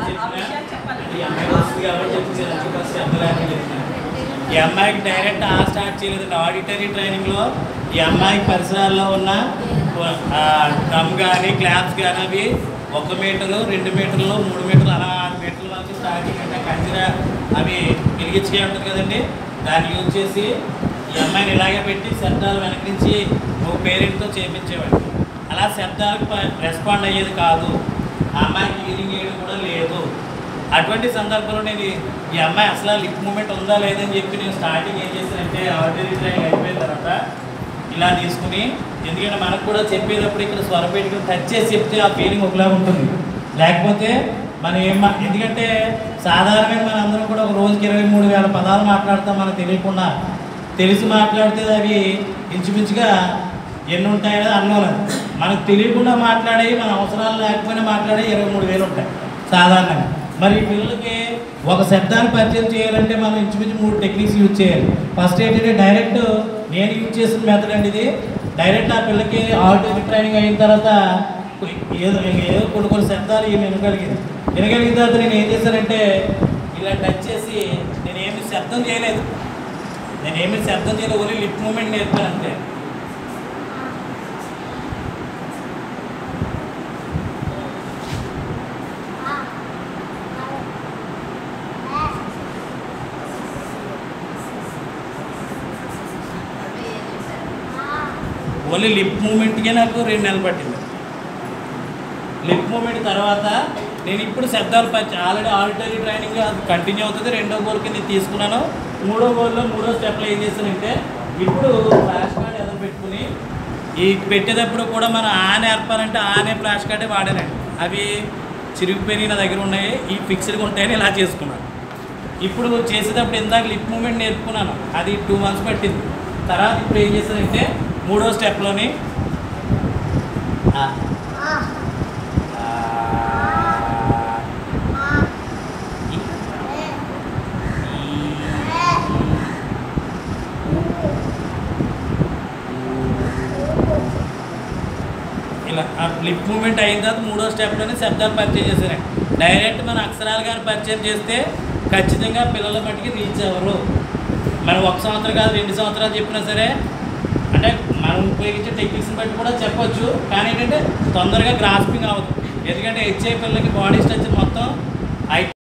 ఆ చెప్పినా విషయాలు చెప్పాలి ఈ అమ్మాయి వస్తుంది కాబట్టి చెప్పింది లంచ్ బాక్స్ చెప్పలేదని చెప్పిన ఈ అమ్మాయికి డైరెక్ట్ ఆ స్టార్ట్ చేయలేదు ఆడిటరీ ట్రైనింగ్లో ఈ అమ్మాయి పరిసరాల్లో ఉన్న డ్రమ్ కానీ క్లాప్స్ కానీ అవి ఒక మీటరు రెండు మీటర్లు మూడు మీటర్లు అలా ఆరు మీటర్ల వరకు స్టార్టింగ్ అంటే కందిర అవి వెలిగించుకే ఉంటుంది కదండి దాన్ని యూజ్ చేసి ఈ అమ్మాయిని ఇలాగే పెట్టి శబ్దాలు వెనక నుంచి ఒక పేరెంట్తో చేపించేవాడు అలా శబ్దాలకు రెస్పాండ్ అయ్యేది కాదు ఆ అమ్మాయికి హీరింగ్ వేయడం కూడా లేదు అటువంటి సందర్భంలో నేను ఈ- ఈ అమ్మాయి అసలు లిప్ మూమెంట్ ఉందా లేదని చెప్పి నేను స్టార్టింగ్ ఏం చేశానంటే ఆర్డినరీ ట్రైనింగ్ అయిపోయిన తర్వాత ఇలా తీసుకుని ఎందుకంటే మనకు కూడా చెప్పేటప్పుడు ఇక్కడ స్వరం పెట్టుకుని టచ్ చేసి చెప్తే ఆ ఫీలింగ్ ఒకలా ఉంటుంది లేకపోతే మనం ఏం మా- ఎందుకంటే సాధారణంగా మన అందరం కూడా ఒక రోజుకి ఇరవై మూడు వేల పదాలు మాట్లాడతాం మనకు తెలియకుండా తెలిసి మాట్లాడితే అవి ఇంచుమించుగా ఎన్ని ఉంటాయో అన్నోలు మనకు తెలియకుండా మాట్లాడే మన అవసరాలు లేకపోయినా మాట్లాడే ఇరవై మూడు వేలు ఉంటాయి సాధారణంగా మరి ఈ పిల్లలకి ఒక శబ్దాన్ని పరిచయం చేయాలంటే మనం ఇంచుమించు మూడు టెక్నిక్స్ యూజ్ చేయాలి ఫస్ట్ ఏంటంటే డైరెక్ట్ నేను యూజ్ చేసిన మెథడ్ అండి ఇది డైరెక్ట్ ఆ పిల్లకి ఆడిటరీ ట్రైనింగ్ అయిన తర్వాత ఏదో ఏదో కొన్ని కొన్ని శబ్దాలు ఈమె వినగలిగింది వినగలిగిన తర్వాత నేను ఏం చేశానంటే ఇలా టచ్ చేసి నేను ఏమి శబ్దం చేయలేదు నేను ఏమి శబ్దం చేయలేదు ఓన్లీ లిప్ మూమెంట్ నేర్పాను అంతే ఓన్లీ లిప్ మూమెంట్కే నాకు రెండు నెలలు పట్టింది లిప్ మూమెంట్ తర్వాత నేను ఇప్పుడు శబ్దాలు పరిచ ఆల్రెడీ ఆడిటరీ ట్రైనింగ్ అది కంటిన్యూ అవుతుంది రెండో గోల్ కింద తీసుకున్నాను మూడో గోల్లో మూడో స్టెప్లో ఏం చేశానంటే ఇప్పుడు ఫ్లాష్ కార్డ్ ఎదురు పెట్టుకుని ఈ పెట్టేటప్పుడు కూడా మనం ఆ నేర్పాలంటే ఆనే ఫ్లాష్ కార్డే వాడానండి అవి చిరిగిపోయినాయి నా దగ్గర ఉన్నాయి ఈ ఫిక్స్డ్గా ఉంటాయని ఇలా చేసుకున్నాను ఇప్పుడు చేసేటప్పుడు ఇందాక లిప్ మూమెంట్ నేర్చుకున్నాను అది టూ మంత్స్ పట్టింది తర్వాత ఇప్పుడు ఏం చేశానంటే మూడో స్టెప్లోని ఆ, ఆ, ఈ, ఈ, ఇలా లిప్ మూమెంట్ అయిన తర్వాత మూడో స్టెప్లోనే శబ్దాలు పరిచయం చేశాను డైరెక్ట్ మన అక్షరాలు కానీ పరిచయం చేస్తే ఖచ్చితంగా పిల్లల మట్టికి రీచ్ అవ్వరు మనం ఒక సంవత్సరం కాదు రెండు సంవత్సరాలు చెప్పినా సరే అంటే మనం ఉపయోగించే టెక్నిక్స్ని బట్టి కూడా చెప్పొచ్చు కానీ ఏంటంటే తొందరగా గ్రాస్పింగ్ అవ్వదు ఎందుకంటే హెచ్ఐ పిల్లలకి బాడీ స్ట్రక్చర్ మొత్తం ఐ